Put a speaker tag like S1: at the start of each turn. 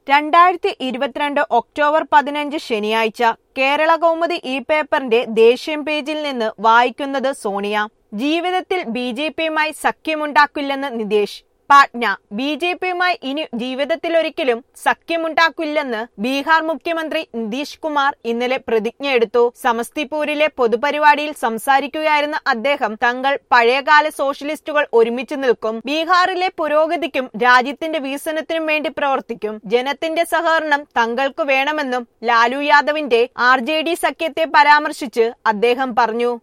S1: രണ്ടായിരത്തി ഇരുപത്തിരണ്ട് ഒക്ടോബർ പതിനഞ്ച് ശനിയാഴ്ച കേരള കൗമുദി ഈ പേപ്പറിന്റെ ദേശീയം പേജിൽ നിന്ന് വായിക്കുന്നത് സോണിയ ജീവിതത്തിൽ ബി ജെ പിയുമായി സഖ്യമുണ്ടാക്കില്ലെന്ന് നിതേഷ് പാട്ന ബി ജെ പിയുമായി ഇനി ജീവിതത്തിലൊരിക്കലും സഖ്യമുണ്ടാക്കില്ലെന്ന് ബീഹാർ മുഖ്യമന്ത്രി നിതീഷ് കുമാർ ഇന്നലെ പ്രതിജ്ഞയെടുത്തു സമസ്തിപൂരിലെ പൊതുപരിപാടിയിൽ സംസാരിക്കുകയായിരുന്ന അദ്ദേഹം തങ്ങൾ പഴയകാല സോഷ്യലിസ്റ്റുകൾ ഒരുമിച്ച് നിൽക്കും ബീഹാറിലെ പുരോഗതിക്കും രാജ്യത്തിന്റെ വികസനത്തിനും വേണ്ടി പ്രവർത്തിക്കും ജനത്തിന്റെ സഹകരണം തങ്ങൾക്ക് വേണമെന്നും ലാലു യാദവിന്റെ ആർ ജെ ഡി സഖ്യത്തെ പരാമർശിച്ച് അദ്ദേഹം പറഞ്ഞു